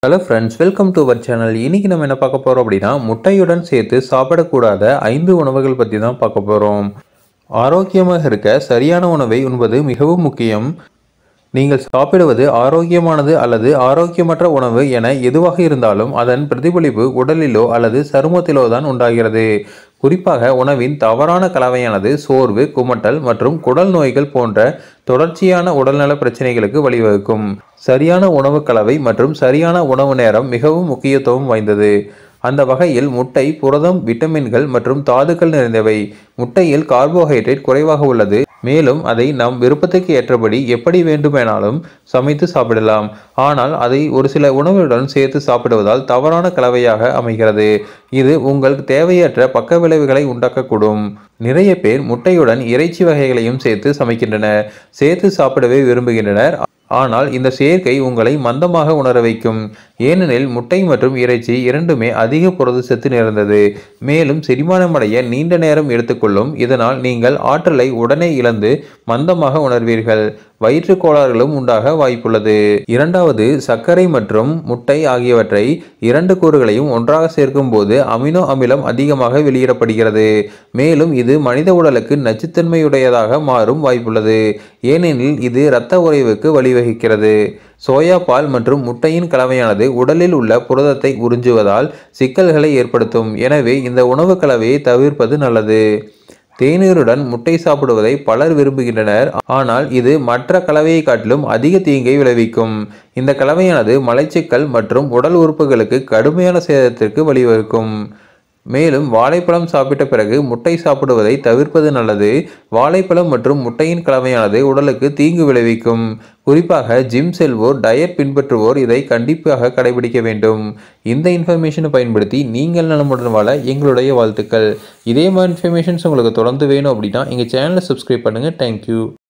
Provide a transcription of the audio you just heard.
hello friends welcome to our channel இன்னைக்கு நம்ம என்ன பார்க்க போகிறோம் அப்படின்னா முட்டையுடன் சேர்த்து சாப்பிடக்கூடாத ஐந்து உணவுகள் பற்றி தான் பார்க்க போகிறோம் ஆரோக்கியமாக இருக்க சரியான உணவை உண்பது மிகவும் முக்கியம் நீங்கள் சாப்பிடுவது ஆரோக்கியமானது அல்லது ஆரோக்கியமற்ற உணவு என எதுவாக இருந்தாலும் அதன் பிரதிபலிப்பு உடலிலோ அல்லது சருமத்திலோ தான் உண்டாகிறது குறிப்பாக உணவின் தவறான கலவையானது சோர்வு குமட்டல் மற்றும் குடல் நோய்கள் போன்ற தொடர்ச்சியான உடல்நல பிரச்சனைகளுக்கு வழிவகுக்கும் சரியான உணவு கலவை மற்றும் சரியான உணவு நேரம் மிகவும் முக்கியத்துவம் வாய்ந்தது அந்த வகையில் முட்டை புரதம் விட்டமின்கள் மற்றும் தாதுக்கள் நிறைந்தவை முட்டையில் கார்போஹைட்ரேட் குறைவாக உள்ளது மேலும் அதை நம் விருப்பத்துக்கு ஏற்றபடி எப்படி வேண்டுமானாலும் சமைத்து சாப்பிடலாம் ஆனால் அதை ஒரு சில உணவுடன் சேர்த்து சாப்பிடுவதால் தவறான கலவையாக அமைகிறது இது உங்கள் தேவையற்ற பக்க விளைவுகளை உண்டாக்கக்கூடும் நிறைய பேர் முட்டையுடன் இறைச்சி வகைகளையும் சேர்த்து சமைக்கின்றனர் சேர்த்து சாப்பிடவே விரும்புகின்றனர் ஆனால் இந்த சேர்க்கை உங்களை மந்தமாக உணர வைக்கும் ஏனெனில் முட்டை மற்றும் இறைச்சி இரண்டுமே அதிக புரத சத்து நிறைந்தது மேலும் செரிமானமடைய நீண்ட நேரம் எடுத்துக்கொள்ளும் இதனால் நீங்கள் ஆற்றலை உடனே இழந்து மந்தமாக உணர்வீர்கள் வயிற்றுக் கோளாறுகளும் உண்டாக வாய்ப்புள்ளது இரண்டாவது சர்க்கரை மற்றும் முட்டை ஆகியவற்றை இரண்டு கூறுகளையும் ஒன்றாக சேர்க்கும் போது அமினோ அமிலம் அதிகமாக வெளியிடப்படுகிறது மேலும் இது மனித உடலுக்கு நச்சுத்தன்மையுடையதாக மாறும் வாய்ப்புள்ளது ஏனெனில் இது இரத்த உறைவுக்கு வழிவகுக்கிறது சோயா பால் மற்றும் முட்டையின் கலவையானது உடலில் உள்ள புரதத்தை உறிஞ்சுவதால் சிக்கல்களை ஏற்படுத்தும் எனவே இந்த உணவு கலவையை தவிர்ப்பது நல்லது தேநீருடன் முட்டை சாப்பிடுவதை பலர் விரும்புகின்றனர் ஆனால் இது மற்ற கலவையை காட்டிலும் அதிக தீங்கை விளைவிக்கும் இந்த கலவையானது மலச்சிக்கல் மற்றும் உடல் உறுப்புகளுக்கு கடுமையான சேதத்திற்கு வழிவகுக்கும் மேலும் வாழைப்பழம் சாப்பிட்ட பிறகு முட்டை சாப்பிடுவதை தவிர்ப்பது நல்லது வாழைப்பழம் மற்றும் முட்டையின் கலவையானது உடலுக்கு தீங்கு விளைவிக்கும் குறிப்பாக ஜிம் செல்வோர் டயட் பின்பற்றுவோர் இதை கண்டிப்பாக கடைபிடிக்க வேண்டும் இந்த இன்ஃபர்மேஷனை பயன்படுத்தி நீங்கள் நலமுடன் வாழ எங்களுடைய வாழ்த்துக்கள் இதே மாதிரி இன்ஃபர்மேஷன்ஸ் உங்களுக்கு தொடர்ந்து வேணும் அப்படின்னா எங்கள் சேனலை சப்ஸ்கிரைப் பண்ணுங்கள் தேங்க்யூ